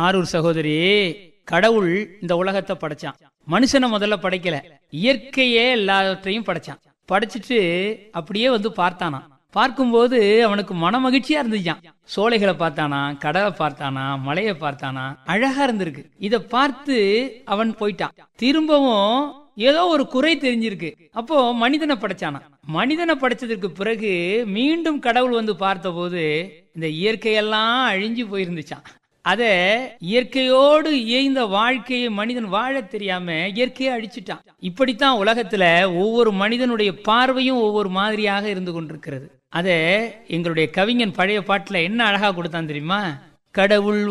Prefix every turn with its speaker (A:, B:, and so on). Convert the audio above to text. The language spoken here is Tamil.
A: ஆரூர் சகோதரி கடவுள் இந்த உலகத்தை படைச்சான் மனுஷனை முதல்ல படைக்கல இயற்கையே எல்லாவற்றையும் படைச்சான் படைச்சிட்டு அப்படியே வந்து பார்த்தானா பார்க்கும்போது அவனுக்கு மன மகிழ்ச்சியா இருந்துச்சான் சோலைகளை பார்த்தானா கடலை பார்த்தானா மலையை பார்த்தானா அழகா இருந்திருக்கு இத பார்த்து அவன் போயிட்டான் திரும்பவும் ஏதோ ஒரு குறை தெரிஞ்சிருக்கு அப்போ மனிதனை படைச்சானா மனிதனை படைச்சதற்கு பிறகு மீண்டும் கடவுள் வந்து பார்த்தபோது இந்த இயற்கையெல்லாம் அழிஞ்சு போயிருந்துச்சான் அத இயற்கையோடு இயைந்த வாழ்க்கையை மனிதன் வாழத் தெரியாம இயற்கையை அழிச்சிட்டான் இப்படித்தான் உலகத்துல ஒவ்வொரு மனிதனுடைய பார்வையும் ஒவ்வொரு மாதிரியாக இருந்து கொண்டிருக்கிறது அத எங்களுடைய கவிஞன் பழைய பாட்டுல என்ன அழகா கொடுத்தான் தெரியுமா கடவுள்